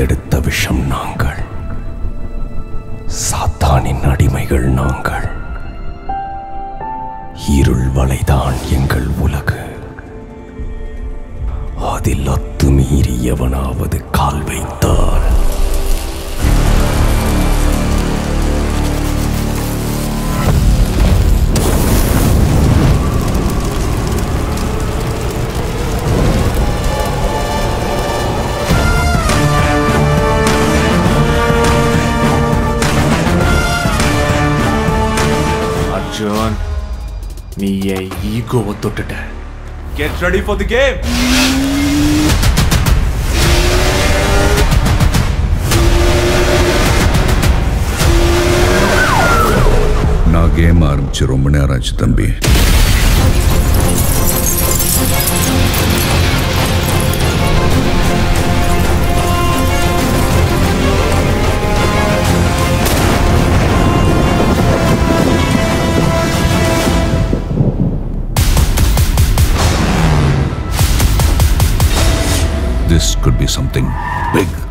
பிரித்தெடுத்த விஷம் நாங்கள் சாத்தானின் அடிமைகள் நாங்கள் இருள் வலைதான் எங்கள் உலகு அதில் அத்துமீறி எவனாவது கால் வைத்தால் அர்ஜுன் நீ என் ஈகோவை தொட்டுட்ட Get ready for the game. நான் கேம் ஆரம்பிச்சு ரொம்ப நேரம் ஆச்சு தம்பி This could be something big.